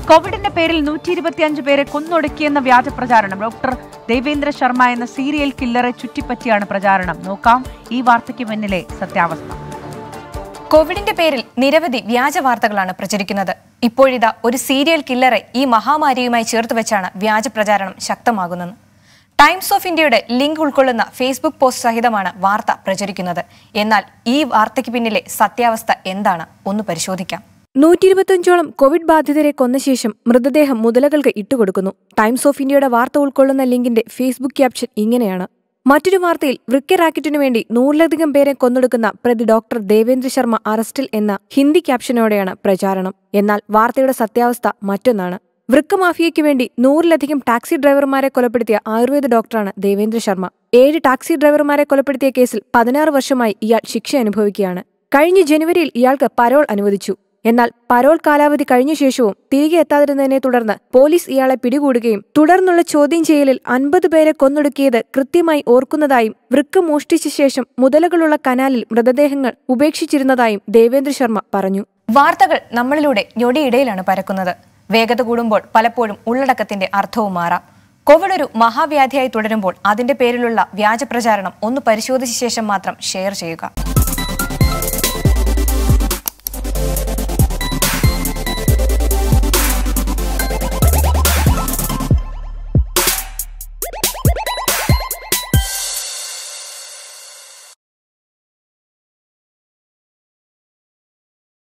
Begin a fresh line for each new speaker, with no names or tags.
കോവിഡിന്റെ പേരിൽ നൂറ്റി ഇരുപത്തിയഞ്ച് പേരെ കൊന്നൊടുക്കിയെന്ന വ്യാജ പ്രചാരണം ഡോക്ടർ ദേവേന്ദ്ര ശർമ്മ എന്ന സീരിയൽ കില്ലറെ ചുറ്റിപ്പറ്റിയാണ് പ്രചാരണം നോക്കാം ഈ വാർത്തയ്ക്ക് പിന്നിലെ സത്യാവസ്ഥ
കോവിഡിന്റെ പേരിൽ നിരവധി വ്യാജ വാർത്തകളാണ് പ്രചരിക്കുന്നത് ഇപ്പോഴിതാ ഒരു സീരിയൽ കില്ലറെ ഈ മഹാമാരിയുമായി ചേർത്ത് വെച്ചാണ് വ്യാജ പ്രചാരണം ശക്തമാകുന്നത് ടൈംസ് ഓഫ് ഇന്ത്യയുടെ ലിങ്ക് ഉൾക്കൊള്ളുന്ന ഫേസ്ബുക്ക് പോസ്റ്റ് സഹിതമാണ് വാർത്ത പ്രചരിക്കുന്നത് എന്നാൽ ഈ വാർത്തയ്ക്ക് പിന്നിലെ സത്യാവസ്ഥ എന്താണ് ഒന്ന് പരിശോധിക്കാം
നൂറ്റി ഇരുപത്തിയഞ്ചോളം കോവിഡ് ബാധിതരെ കൊന്ന ശേഷം മൃതദേഹം മുതലകൾക്ക് ഇട്ടുകൊടുക്കുന്നു ടൈംസ് ഓഫ് ഇന്ത്യയുടെ വാർത്ത ഉൾക്കൊള്ളുന്ന ലിങ്കിന്റെ ഫേസ്ബുക്ക് ക്യാപ്ഷൻ ഇങ്ങനെയാണ് മറ്റൊരു വാർത്തയിൽ വൃക്ക റാക്കറ്റിനു വേണ്ടി നൂറിലധികം പേരെ കൊന്നൊടുക്കുന്ന പ്രതി ഡോക്ടർ ദേവേന്ദ്ര ശർമ്മ അറസ്റ്റിൽ എന്ന ഹിന്ദി ക്യാപ്ഷനോടെയാണ് പ്രചാരണം എന്നാൽ വാർത്തയുടെ സത്യാവസ്ഥ മറ്റൊന്നാണ് വൃക്ക മാഫിയയ്ക്ക് വേണ്ടി നൂറിലധികം ടാക്സി ഡ്രൈവർമാരെ കൊലപ്പെടുത്തിയ ആയുർവേദ ഡോക്ടറാണ് ദേവേന്ദ്ര ശർമ്മ ഏഴ് ടാക്സി ഡ്രൈവർമാരെ കൊലപ്പെടുത്തിയ കേസിൽ പതിനാറ് വർഷമായി ഇയാൾ ശിക്ഷ അനുഭവിക്കുകയാണ് കഴിഞ്ഞ ജനുവരിയിൽ ഇയാൾക്ക് പരോൾ അനുവദിച്ചു എന്നാൽ പരോൾ കാലാവധി കഴിഞ്ഞ ശേഷവും തിരികെ എത്താതിരുന്നതിനെ തുടർന്ന് പോലീസ് ഇയാളെ പിടികൂടുകയും തുടർന്നുള്ള ചോദ്യം ചെയ്യലിൽ അൻപത് പേരെ കൊന്നൊടുക്കിയത് കൃത്യമായി ഓർക്കുന്നതായും വൃക്ക മോഷ്ടിച്ച ശേഷം മുതലകളുള്ള കനാലിൽ മൃതദേഹങ്ങൾ ഉപേക്ഷിച്ചിരുന്നതായും ദേവേന്ദ്ര ശർമ്മ പറഞ്ഞു
വാർത്തകൾ നമ്മളിലൂടെ ഞൊടിയിടയിലാണ് പരക്കുന്നത് വേഗത കൂടുമ്പോൾ പലപ്പോഴും ഉള്ളടക്കത്തിന്റെ അർത്ഥവും മാറാം കോവിഡ് ഒരു മഹാവ്യാധിയായി തുടരുമ്പോൾ അതിന്റെ പേരിലുള്ള വ്യാജ പ്രചാരണം ഒന്ന് പരിശോധിച്ച ശേഷം മാത്രം ഷെയർ ചെയ്യുക